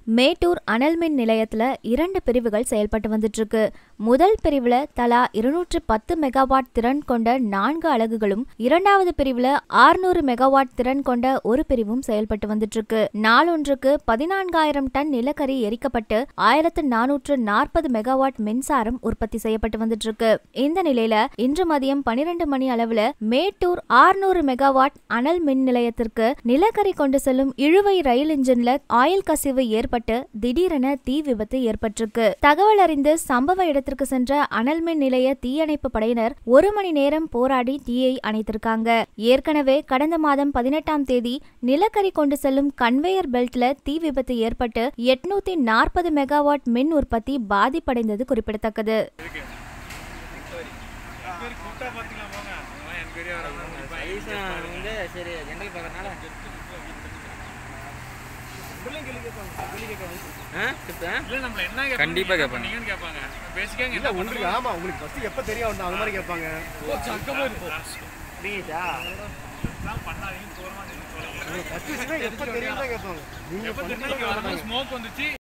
மேட்டூர் அனல் மின் நிலையத்துல இரண்டு பிரிவுகள் செயல்பட்டு வந்துட்டு இருக்கு முதல் பிரிவுல தலா இருநூற்று பத்து மெகாவாட் திறன் கொண்ட நான்கு அலகுகளும் இரண்டாவது பிரிவுல ஆறுநூறு மெகாவாட் திறன் கொண்ட ஒரு பிரிவும் செயல்பட்டு வந்துட்டு இருக்கு நாளொன்றுக்கு பதினான்காயிரம் டன் நிலக்கரி எரிக்கப்பட்டு ஆயிரத்து நானூற்று நாற்பது மெகாவாட் மின்சாரம் உற்பத்தி செய்யப்பட்டு வந்துட்டு இருக்கு இந்த நிலையில இன்று மதியம் பனிரெண்டு மணி அளவுல மேட்டூர் ஆறுநூறு மெகாவாட் அனல் மின் நிலையத்திற்கு நிலக்கரி கொண்டு செல்லும் இழுவை ரயில் இன்ஜின்ல ஆயில் கசிவு ஏற்பட்டு திடீரென தீ விபத்து ஏற்பட்டிருக்கு தகவல் அறிந்து சம்பவ இடத்திற்கு சென்ற அனல் மின் நிலைய தீயணைப்பு படையினர் ஒரு மணி நேரம் போராடி தீயை அணைத்திருக்காங்க ஏற்கனவே கடந்த மாதம் பதினெட்டாம் தேதி நிலக்கரி கொண்டு செல்லும் கன்வேயர் பெல்ட்ல தீ விபத்து ஏற்பட்டு எட்நூத்தி நாற்பது மெகாவாட் மின் உற்பத்தி பாதிப்படைந்தது குறிப்பிடத்தக்கது சைஸும் வந்து சரி ஜென்ரல் பார்க்கறனால ஆ டிப்பு இல்ல நம்மள என்ன கேட்பாங்க கண்டிப்பா என்ன கேட்பாங்க. பண்ணீங்கன்னு கேட்பாங்க பேசிக்கா இல்ல உங்களுக்கு ஆமா உங்களுக்கு ஃபர்ஸ்ட் எப்ப தெரிய வந்தா அந்த மாதிரி கேட்பாங்க புரியுதா பண்ணாதீங்க தூரமா நின்னு தொலைங்க. ஃபர்ஸ்ட் எப்ப தெரியும் தான் கேட்பாங்க நீங்க எப்ப பண்ணுறீங்க திடீர்னு வரும்போது ஸ்மோக் வந்துச்சு